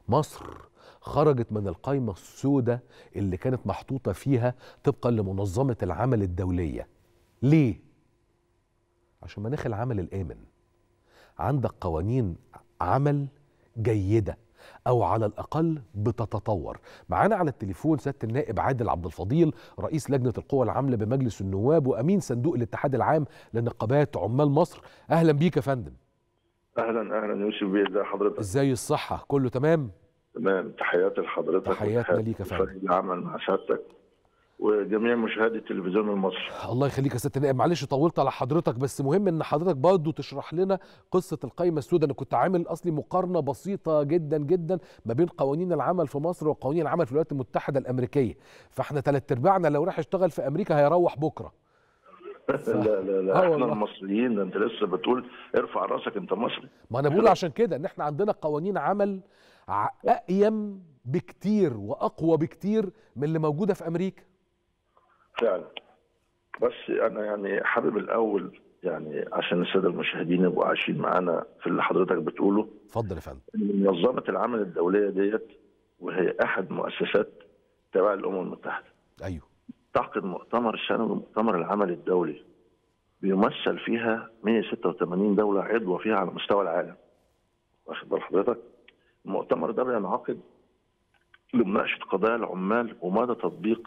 مصر خرجت من القائمة السوداء اللي كانت محطوطة فيها طبقا لمنظمة العمل الدولية ليه؟ عشان مناخ العمل الآمن عندك قوانين عمل جيدة أو على الأقل بتتطور معانا على التليفون سيادة النائب عادل عبد الفضيل رئيس لجنة القوى العاملة بمجلس النواب وأمين صندوق الاتحاد العام لنقابات عمال مصر أهلا بيك يا فندم اهلا اهلا يوسف بيه ازي حضرتك ازاي الصحة كله تمام تمام تحياتي لحضرتك تحياتنا ليك يا فندم. فريق العمل مع سعادتك وجميع مشاهدي التلفزيون المصري الله يخليك يا سياده النائب معلش طولت على حضرتك بس مهم ان حضرتك برضه تشرح لنا قصه القائمه السوداء انا كنت عامل اصلي مقارنه بسيطه جدا جدا ما بين قوانين العمل في مصر وقوانين العمل في الولايات المتحده الامريكيه فاحنا ثلاث ارباعنا لو راح يشتغل في امريكا هيروح بكره لا لا آه لا احنا والله. المصريين ده انت لسه بتقول ارفع راسك انت مصري ما انا بقول عشان كده ان احنا عندنا قوانين عمل ع- اقيم بكتير واقوى بكتير من اللي موجوده في امريكا فعلا بس انا يعني حابب الاول يعني عشان الساده المشاهدين يبقوا عايشين معانا في اللي حضرتك بتقوله اتفضل يا فندم ان منظمه العمل الدوليه ديت وهي احد مؤسسات تبع الامم المتحده ايوه تعقد مؤتمر السنوي مؤتمر العمل الدولي بيمثل فيها 186 دولة عضوة فيها على مستوى العالم واخد بال حضرتك المؤتمر ده بينعقد لمناقشة قضايا العمال ومدى تطبيق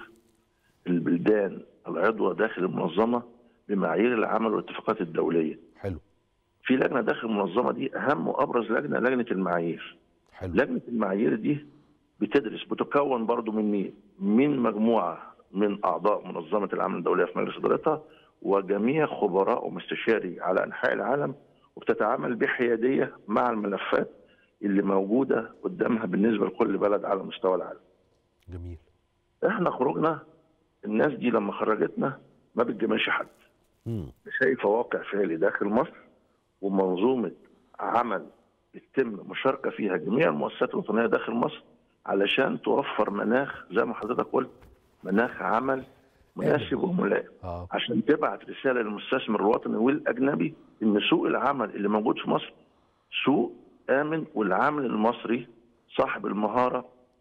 البلدان العضوة داخل المنظمة بمعايير العمل والاتفاقات الدولية حلو في لجنة داخل المنظمة دي أهم وأبرز لجنة لجنة المعايير حلو لجنه المعايير دي بتدرس بتكون برضو من مين؟ من مجموعه من اعضاء منظمه العمل الدوليه في مجلس ادارتها وجميع خبراء ومستشاري على انحاء العالم وبتتعامل بحياديه مع الملفات اللي موجوده قدامها بالنسبه لكل بلد على مستوى العالم. جميل احنا خروجنا الناس دي لما خرجتنا ما بتجاملش حد. مم. شايفه واقع فعلي داخل مصر ومنظومه عمل يتم مشاركه فيها جميع المؤسسات الوطنيه داخل مصر علشان توفر مناخ زي ما حضرتك قلت مناخ عمل مناسب وملائم اه عشان تبعت رساله للمستثمر الوطني والاجنبي ان سوق العمل اللي موجود في مصر سوق امن والعامل المصري صاحب المهاره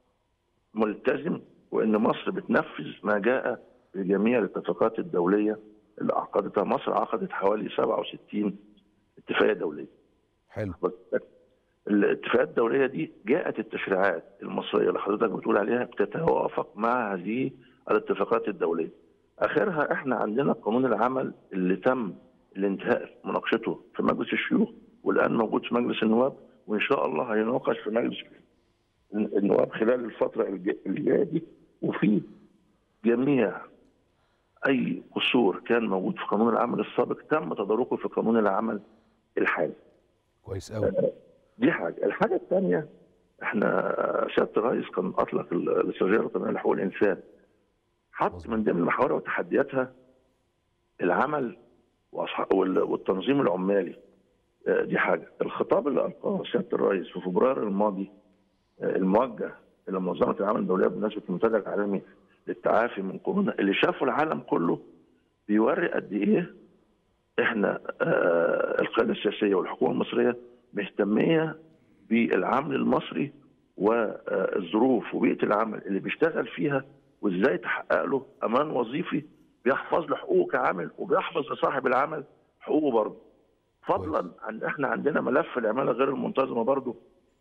ملتزم وان مصر بتنفذ ما جاء في جميع الاتفاقات الدوليه اللي عقدتها مصر عقدت حوالي 67 اتفاقيه دوليه. حلو الاتفاقات الدوليه دي جاءت التشريعات المصريه اللي حضرتك بتقول عليها بتتوافق مع هذه الاتفاقات الدوليه. اخرها احنا عندنا قانون العمل اللي تم الانتهاء مناقشته في مجلس الشيوخ والان موجود في مجلس النواب وان شاء الله هيناقش في مجلس النواب خلال الفتره الج- اللي جايه دي وفي جميع اي قصور كان موجود في قانون العمل السابق تم تداركه في قانون العمل الحالي. كويس قوي دي حاجه، الحاجه الثانيه احنا سياده الرئيس كان اطلق ال- الاستراتيجيه الوطنيه لحقوق الانسان. حط مظبوط. من ضمن محاورها وتحدياتها العمل وأصح- وال- والتنظيم العمالي. آه، دي حاجه، الخطاب اللي القاه سياده الرئيس في فبراير الماضي آه، الموجه الى منظمه العمل الدوليه بمناسبه المنتدى العالمي للتعافي من كورونا اللي شافه العالم كله بيوري قد ايه احنا آه، القياده السياسيه والحكومه المصريه مهتميه بالعمل المصري والظروف وبيئه العمل اللي بيشتغل فيها وازاي تحقق له امان وظيفي بيحفظ له حقوقه كعامل وبيحفظ لصاحب العمل حقوقه برضه. فضلا عن احنا عندنا ملف العماله غير المنتظمه برضه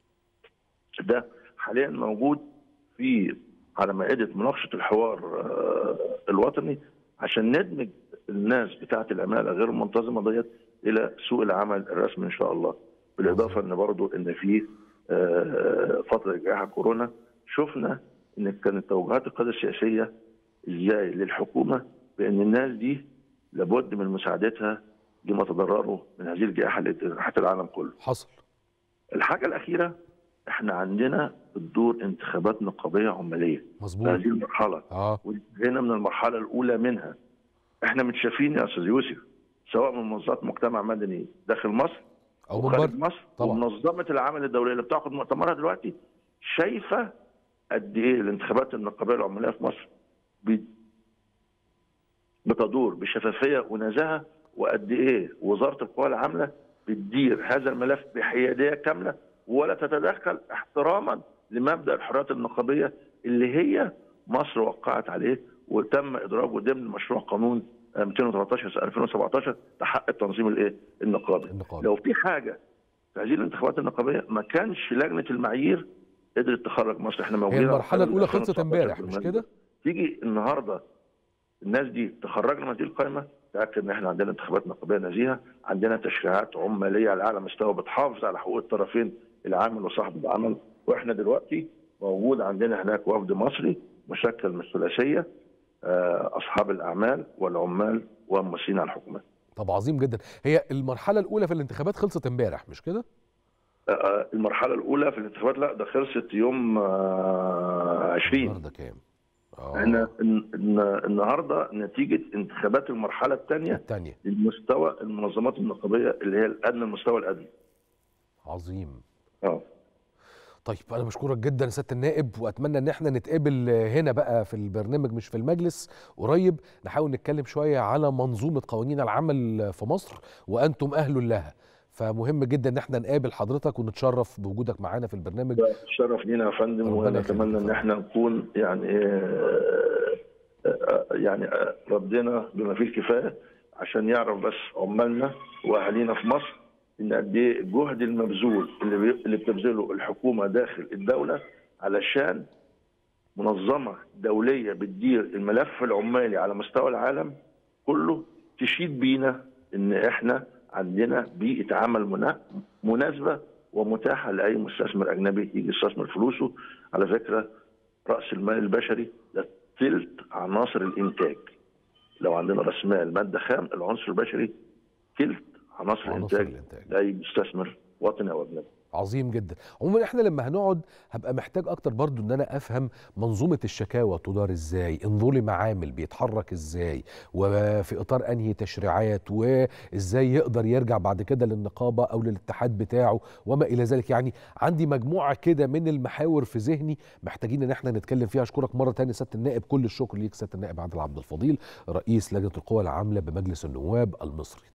ده حاليا موجود في على مائده مناقشه الحوار آه، الوطني عشان ندمج الناس بتاعه العماله غير المنتظمه ديت الى سوق العمل الرسمي ان شاء الله بالاضافه ان برضو ان في آه، فتره جائحه كورونا شفنا ان كانت توجهات القياده السياسيه ازاي للحكومه بان الناس دي لابد من مساعدتها لما تضرروا من هذه الجائحه اللي اجتاحت العالم كله. حصل الحاجه الاخيره احنا عندنا الدور انتخابات نقابيه عماليه في مظبوط هذه المرحله اه وهنا من المرحله الاولى منها احنا متشافين يا استاذ يوسف سواء من منظمات مجتمع مدني داخل مصر او من وخارج بره مصر طبعا. ومنظمه العمل الدوليه اللي بتاخد مؤتمرها دلوقتي شايفه قد ايه الانتخابات النقابيه العماليه في مصر بي- بتدور بشفافيه ونزاهه وقد ايه وزاره القوى العامله بتدير هذا الملف بحياديه كامله ولا تتدخل احتراما لمبدا الحريات النقابيه اللي هي مصر وقعت عليه وتم ادراجه ضمن مشروع قانون 213 2017 تحقق التنظيم الايه؟ النقابي. النقابي. لو في حاجه في هذه الانتخابات النقابيه ما كانش لجنه المعايير قدرت تخرج مصر احنا هي موجودين المرحله الاولى خلصت 2019 امبارح مش بالمناسبة. كده تيجي النهارده الناس دي تخرجنا من هذه القائمه تاكد ان احنا عندنا انتخابات نقابيه نزيهه عندنا تشريعات عماليه على اعلى مستوى بتحافظ على حقوق الطرفين العامل وصاحب العمل واحنا دلوقتي موجود عندنا هناك وفد مصري مشكل من الثلاثيه آه، اصحاب الاعمال والعمال والممثلين على الحكومات طب عظيم جدا هي المرحله الاولى في الانتخابات خلصت امبارح مش كده آه، آه، المرحله الاولى في الانتخابات لا ده خلصت يوم آه، 20 النهارده كام اه احنا الن- الن- النهارده نتيجه انتخابات المرحله الثانيه الثانيه المستوى المنظمات النقابيه اللي هي الادنى المستوى الادنى عظيم اه طيب انا بشكرك جدا يا سياده النائب واتمنى ان احنا نتقابل هنا بقى في البرنامج مش في المجلس قريب نحاول نتكلم شويه على منظومه قوانين العمل في مصر وانتم اهل لها فمهم جدا ان احنا نقابل حضرتك ونتشرف بوجودك معانا في البرنامج ده شرف لينا يا فندم ربنا ونتمنى يخليك. ان احنا نكون يعني آه، آه، يعني آه، ردينا بما فيه الكفايه عشان يعرف بس عمالنا واهالينا في مصر ان قد ايه الجهد المبذول اللي بي- اللي بتبذله الحكومه داخل الدوله علشان منظمه دوليه بتدير الملف العمالي على مستوى العالم كله تشيد بينا ان احنا عندنا بيئه عمل منا- مناسبه ومتاحه لاي مستثمر اجنبي يجي يستثمر فلوسه على فكره راس المال البشري ده ثلث عناصر الانتاج لو عندنا راس مال ماده خام العنصر البشري ثلث عناصر عناصر الانتاج الانتاج لاي مستثمر وطني او اجنبي عظيم جدا عموما احنا لما هنقعد هبقى محتاج اكتر برضو ان انا افهم منظومه الشكاوى تدار ازاي ان ظلم عامل بيتحرك ازاي وفي اطار انهي تشريعات وازاي يقدر يرجع بعد كده للنقابه او للاتحاد بتاعه وما الى ذلك يعني عندي مجموعه كده من المحاور في ذهني محتاجين ان احنا نتكلم فيها اشكرك مره تانية سياده النائب كل الشكر ليك سياده النائب عادل عبد الفضيل رئيس لجنه القوى العامله بمجلس النواب المصري